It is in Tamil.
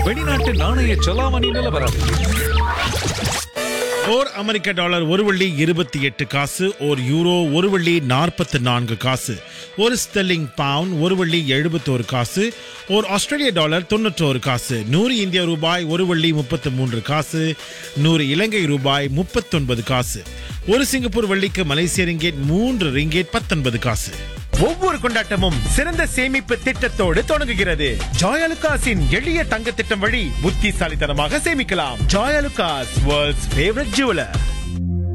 வெளிநாட்டு நாணய செலாவணி நிலவரம் ஓர் அமெரிக்க டாலர் ஒரு வெள்ளி இருபத்தி எட்டு காசு ஓர் யூரோ ஒரு வெள்ளி நாற்பத்தி நான்கு காசு ஒரு ஸ்டெல்லிங் பவுண்ட் ஒரு வெள்ளி எழுபத்தோரு காசு ஓர் ஆஸ்திரேலிய டாலர் தொண்ணூற்றோரு காசு நூறு இந்திய ரூபாய் ஒரு வெள்ளி முப்பத்து மூன்று காசு நூறு இலங்கை ரூபாய் முப்பத்தொன்பது காசு ஒரு சிங்கப்பூர் வெள்ளிக்கு மலேசிய ரிங்கேட் மூன்று ரிங்கேட் பத்தொன்பது காசு ஒவ்வொரு கொண்டாட்டமும் சிறந்த சேமிப்பு திட்டத்தோடு தொடங்குகிறது ஜாயலுகாஸின் எளிய தங்க திட்டம் வழி புத்திசாலித்தனமாக சேமிக்கலாம் ஜாயலுகாஸ் வேர்ல்ட்ஸ் ஃபேவரட் ஜுவலர்